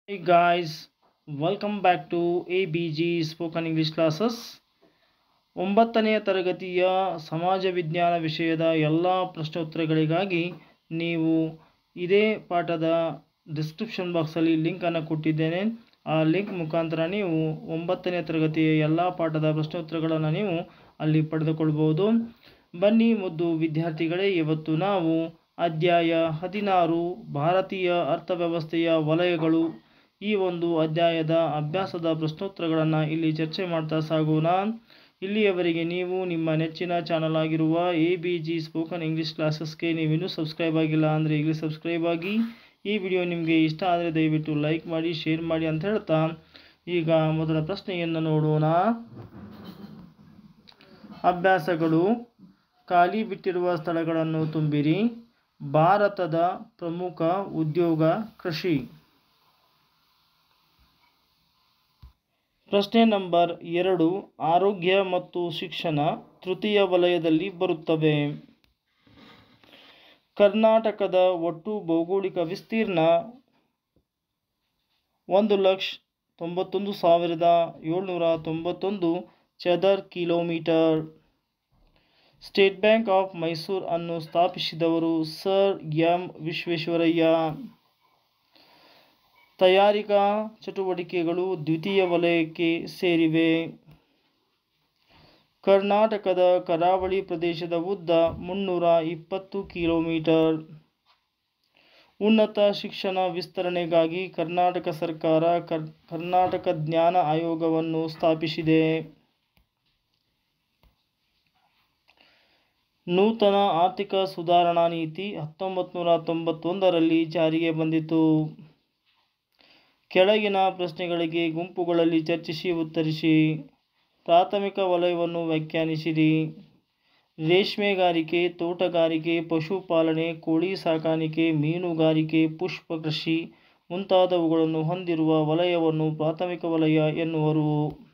Hey guys, welcome back to ABG Spoken English Classes. ಒಂಬತ್ತನೆಯ ತರಗತಿಯ ಸಮಾಜ ವಿಜ್ಞಾನ ವಿಷಯದ ಎಲ್ಲ ಪ್ರಶ್ನೋತ್ತರಗಳಿಗಾಗಿ ನೀವು ಇದೇ ಪಾಠದ ಡಿಸ್ಕ್ರಿಪ್ಷನ್ ಬಾಕ್ಸಲ್ಲಿ ಲಿಂಕನ್ನು ಕೊಟ್ಟಿದ್ದೇನೆ ಆ ಲಿಂಕ್ ಮುಖಾಂತರ ನೀವು ಒಂಬತ್ತನೇ ತರಗತಿಯ ಎಲ್ಲ ಪಾಠದ ಪ್ರಶ್ನೋತ್ತರಗಳನ್ನು ನೀವು ಅಲ್ಲಿ ಪಡೆದುಕೊಳ್ಬೋದು ಬನ್ನಿ ಮುದ್ದು ವಿದ್ಯಾರ್ಥಿಗಳೇ ಇವತ್ತು ನಾವು ಅಧ್ಯಾಯ ಹದಿನಾರು ಭಾರತೀಯ ಅರ್ಥವ್ಯವಸ್ಥೆಯ ವಲಯಗಳು ಈ ಒಂದು ಅಧ್ಯಾಯದ ಅಭ್ಯಾಸದ ಪ್ರಶ್ನೋತ್ತರಗಳನ್ನು ಇಲ್ಲಿ ಚರ್ಚೆ ಮಾಡ್ತಾ ಸಾಗೋಣ ಇಲ್ಲಿಯವರೆಗೆ ನೀವು ನಿಮ್ಮ ನೆಚ್ಚಿನ ಚಾನಲ್ ಆಗಿರುವ A B G spoken English ಕ್ಲಾಸಸ್ಗೆ ನೀವಿನ್ನೂ ಸಬ್ಸ್ಕ್ರೈಬ್ ಆಗಿಲ್ಲ ಅಂದರೆ ಈಗಲೇ ಸಬ್ಸ್ಕ್ರೈಬ್ ಆಗಿ ಈ ವಿಡಿಯೋ ನಿಮಗೆ ಇಷ್ಟ ಆದರೆ ದಯವಿಟ್ಟು ಲೈಕ್ ಮಾಡಿ ಶೇರ್ ಮಾಡಿ ಅಂತ ಹೇಳ್ತಾ ಈಗ ಮೊದಲ ಪ್ರಶ್ನೆಯನ್ನು ನೋಡೋಣ ಅಭ್ಯಾಸಗಳು ಖಾಲಿ ಬಿಟ್ಟಿರುವ ಸ್ಥಳಗಳನ್ನು ತುಂಬಿರಿ ಭಾರತದ ಪ್ರಮುಖ ಉದ್ಯೋಗ ಕೃಷಿ ಪ್ರಶ್ನೆ ನಂಬರ್ ಎರಡು ಆರೋಗ್ಯ ಮತ್ತು ಶಿಕ್ಷಣ ತೃತೀಯ ವಲಯದಲ್ಲಿ ಬರುತ್ತವೆ ಕರ್ನಾಟಕದ ಒಟ್ಟು ಭೌಗೋಳಿಕ ವಿಸ್ತೀರ್ಣ ಒಂದು ಲಕ್ಷ ತೊಂಬತ್ತೊಂದು ಸಾವಿರದ ಏಳ್ನೂರ ತೊಂಬತ್ತೊಂದು ಚದರ್ kilometre state bank of Mysuru ಅನ್ನು ಸ್ಥಾಪಿಸಿದವರು ಸರ್ ಎಂ ವಿಶ್ವೇಶ್ವರಯ್ಯ ತಯಾರಿಕಾ ಚಟುವಟಿಕೆಗಳು ದ್ವಿತೀಯ ವಲಯಕ್ಕೆ ಸೇರಿವೆ ಕರ್ನಾಟಕದ ಕರಾವಳಿ ಪ್ರದೇಶದ ಉದ್ದ ಮುನ್ನೂರ ಇಪ್ಪತ್ತು ಕಿಲೋಮೀಟರ್ ಉನ್ನತ ಶಿಕ್ಷಣ ವಿಸ್ತರಣೆಗಾಗಿ ಕರ್ನಾಟಕ ಸರ್ಕಾರ ಕರ್ ಕರ್ನಾಟಕ ಜ್ಞಾನ ಆಯೋಗವನ್ನು ಸ್ಥಾಪಿಸಿದೆ ನೂತನ ಆರ್ಥಿಕ ಸುಧಾರಣಾ ನೀತಿ ಹತ್ತೊಂಬತ್ತು ನೂರ ತೊಂಬತ್ತೊಂದರಲ್ಲಿ ಜಾರಿಗೆ ಬಂದಿತು ಕೆಳಗಿನ ಪ್ರಶ್ನೆಗಳಿಗೆ ಗುಂಪುಗಳಲ್ಲಿ ಚರ್ಚಿಸಿ ಉತ್ತರಿಸಿ ಪ್ರಾಥಮಿಕ ವಲಯವನ್ನು ವ್ಯಾಖ್ಯಾನಿಸಿರಿ ರೇಷ್ಮೆಗಾರಿಕೆ ತೋಟಗಾರಿಕೆ ಪಶುಪಾಲನೆ ಕೋಳಿ ಸಾಕಾಣಿಕೆ ಮೀನುಗಾರಿಕೆ ಪುಷ್ಪ ಕೃಷಿ ಮುಂತಾದವುಗಳನ್ನು ಹೊಂದಿರುವ ವಲಯವನ್ನು ಪ್ರಾಥಮಿಕ ವಲಯ ಎನ್ನುವರು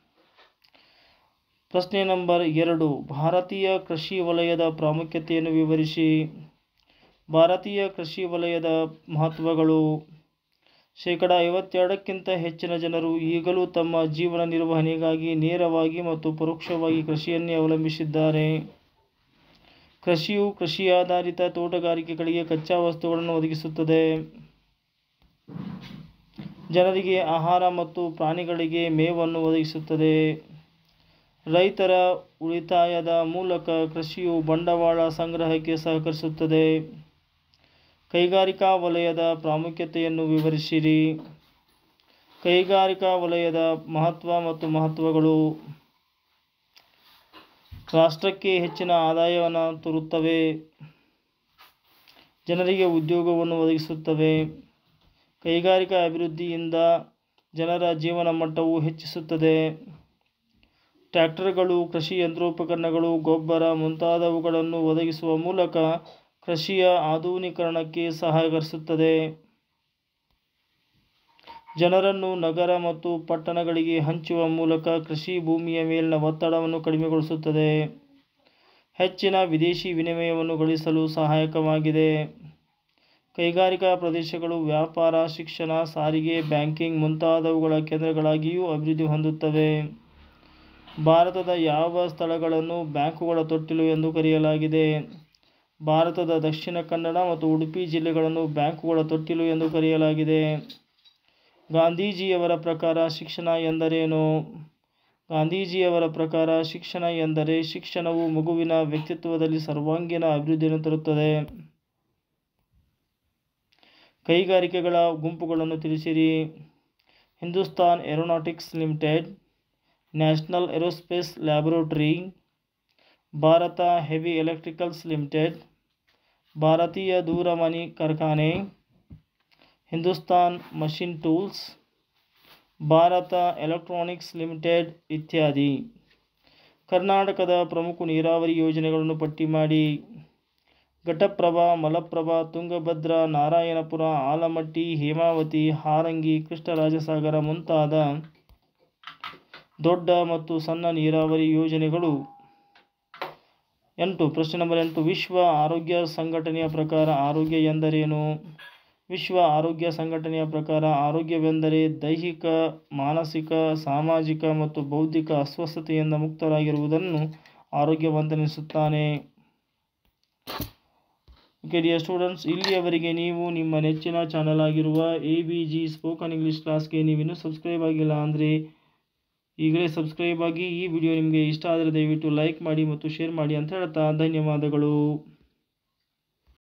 ಪ್ರಶ್ನೆ ನಂಬರ್ ಎರಡು ಭಾರತೀಯ ಕೃಷಿ ವಲಯದ ಪ್ರಾಮುಖ್ಯತೆಯನ್ನು ವಿವರಿಸಿ ಭಾರತೀಯ ಕೃಷಿ ವಲಯದ ಮಹತ್ವಗಳು ಶೇಕಡ ಐವತ್ತೆರಡಕ್ಕಿಂತ ಹೆಚ್ಚಿನ ಜನರು ಈಗಲೂ ತಮ್ಮ ಜೀವನ ನಿರ್ವಹಣೆಗಾಗಿ ನೇರವಾಗಿ ಮತ್ತು ಪರೋಕ್ಷವಾಗಿ ಕೃಷಿಯನ್ನೇ ಅವಲಂಬಿಸಿದ್ದಾರೆ ಕೃಷಿಯು ಕೃಷಿ ಆಧಾರಿತ ತೋಟಗಾರಿಕೆಗಳಿಗೆ ಕಚ್ಚಾ ವಸ್ತುಗಳನ್ನು ಒದಗಿಸುತ್ತದೆ ಜನರಿಗೆ ಆಹಾರ ಮತ್ತು ಪ್ರಾಣಿಗಳಿಗೆ ಮೇವನ್ನು ಒದಗಿಸುತ್ತದೆ ರೈತರ ಉಳಿತಾಯದ ಮೂಲಕ ಕೃಷಿಯು ಬಂಡವಾಳ ಸಂಗ್ರಹಕ್ಕೆ ಸಹಕರಿಸುತ್ತದೆ ಕೈಗಾರಿಕಾ ವಲಯದ ಪ್ರಾಮುಖ್ಯತೆಯನ್ನು ವಿವರಿಸಿರಿ ಕೈಗಾರಿಕಾ ವಲಯದ ಮಹತ್ವ ಮತ್ತು ಮಹತ್ವಗಳು ರಾಷ್ಟ್ರಕ್ಕೆ ಹೆಚ್ಚಿನ ಆದಾಯವನ್ನು ತರುತ್ತವೆ ಜನರಿಗೆ ಉದ್ಯೋಗವನ್ನು ಒದಗಿಸುತ್ತವೆ ಕೈಗಾರಿಕಾ ಅಭಿವೃದ್ಧಿಯಿಂದ ಜನರ ಜೀವನ ಮಟ್ಟವು ಹೆಚ್ಚಿಸುತ್ತದೆ ಟ್ರ್ಯಾಕ್ಟರ್ಗಳು ಕೃಷಿ ಯಂತ್ರೋಪಕರಣಗಳು ಗೊಬ್ಬರ ಮುಂತಾದವುಗಳನ್ನು ಒದಗಿಸುವ ಮೂಲಕ ಕೃಷಿಯ ಆಧುನೀಕರಣಕ್ಕೆ ಸಹಕರಿಸುತ್ತದೆ ಜನರನ್ನು ನಗರ ಮತ್ತು ಪಟ್ಟಣಗಳಿಗೆ ಹಂಚುವ ಮೂಲಕ ಕೃಷಿ ಭೂಮಿಯ ಮೇಲಿನ ಒತ್ತಡವನ್ನು ಕಡಿಮೆಗೊಳಿಸುತ್ತದೆ ಹೆಚ್ಚಿನ ವಿದೇಶಿ ವಿನಿಮಯವನ್ನು ಗಳಿಸಲು ಸಹಾಯಕವಾಗಿದೆ ಕೈಗಾರಿಕಾ ಪ್ರದೇಶಗಳು ವ್ಯಾಪಾರ ಶಿಕ್ಷಣ ಸಾರಿಗೆ ಬ್ಯಾಂಕಿಂಗ್ ಮುಂತಾದವುಗಳ ಕೇಂದ್ರಗಳಾಗಿಯೂ ಅಭಿವೃದ್ಧಿ ಹೊಂದುತ್ತವೆ ಭಾರತದ ಯಾವ ಸ್ಥಳಗಳನ್ನು ಬ್ಯಾಂಕುಗಳ ತೊಟ್ಟಿಲು ಎಂದು ಕರೆಯಲಾಗಿದೆ ಭಾರತದ ದಕ್ಷಿಣ ಕನ್ನಡ ಮತ್ತು ಉಡುಪಿ ಜಿಲ್ಲೆಗಳನ್ನು ಬ್ಯಾಂಕುಗಳ ತೊಟ್ಟಿಲು ಎಂದು ಕರೆಯಲಾಗಿದೆ ಗಾಂಧೀಜಿಯವರ ಪ್ರಕಾರ ಶಿಕ್ಷಣ ಎಂದರೇನು ಗಾಂಧೀಜಿಯವರ ಪ್ರಕಾರ ಶಿಕ್ಷಣ ಎಂದರೆ ಶಿಕ್ಷಣವು ಮಗುವಿನ ವ್ಯಕ್ತಿತ್ವದಲ್ಲಿ ಸರ್ವಾಂಗೀಣ ಅಭಿವೃದ್ಧಿಯನ್ನು ತರುತ್ತದೆ ಕೈಗಾರಿಕೆಗಳ ಗುಂಪುಗಳನ್ನು ತಿಳಿಸಿರಿ Hindustan aeronautics limited national aerospace laboratory Bharat heavy electricals limited ಭಾರತೀಯ ದೂರವಾಣಿ ಕಾರ್ಖಾನೆ Hindustan machine tools Bharat electronics limited ಇತ್ಯಾದಿ ಕರ್ನಾಟಕದ ಪ್ರಮುಖ ನೀರಾವರಿ ಯೋಜನೆಗಳನ್ನು ಪಟ್ಟಿ ಮಾಡಿ ಘಟಪ್ರಭಾ ಮಲಪ್ರಭಾ ತುಂಗಭದ್ರಾ ನಾರಾಯಣಪುರ ಆಲಮಟ್ಟಿ ಹೇಮಾವತಿ ಹಾರಂಗಿ ಕೃಷ್ಣರಾಜಸಾಗರ ಮುಂತಾದ ದೊಡ್ಡ ಮತ್ತು ಸಣ್ಣ ನೀರಾವರಿ ಯೋಜನೆಗಳು ಎಂಟು ಪ್ರಶ್ನೆ ನಂಬರ್ ಎಂಟು ವಿಶ್ವ ಆರೋಗ್ಯ ಸಂಘಟನೆಯ ಪ್ರಕಾರ ಆರೋಗ್ಯ ಎಂದರೇನು ವಿಶ್ವ ಆರೋಗ್ಯ ಸಂಘಟನೆಯ ಪ್ರಕಾರ ಆರೋಗ್ಯವೆಂದರೆ ದೈಹಿಕ ಮಾನಸಿಕ ಸಾಮಾಜಿಕ ಮತ್ತು ಬೌದ್ಧಿಕ ಅಸ್ವಸ್ಥತೆಯಿಂದ ಮುಕ್ತರಾಗಿರುವುದನ್ನು ಆರೋಗ್ಯವಂತನೆನಿಸುತ್ತಾನೆ ಓಕೆ ಡಿಯರ್ ಸ್ಟೂಡೆಂಟ್ಸ್ ಇಲ್ಲಿಯವರೆಗೆ ನೀವು ನಿಮ್ಮ ನೆಚ್ಚಿನ ಚಾನಲ್ ಆಗಿರುವ A B G spoken English ಕ್ಲಾಸ್ಗೆ ನೀವಿನ್ನೂ ಸಬ್ಸ್ಕ್ರೈಬ್ ಆಗಿಲ್ಲ ಅಂದರೆ ಈಗಲೇ ಸಬ್ಸ್ಕ್ರೈಬ್ ಆಗಿ ಈ ವಿಡಿಯೋ ನಿಮಗೆ ಇಷ್ಟ ಆದರೆ ದಯವಿಟ್ಟು ಲೈಕ್ ಮಾಡಿ ಮತ್ತು ಶೇರ್ ಮಾಡಿ ಅಂತ ಹೇಳ್ತಾ ಧನ್ಯವಾದಗಳು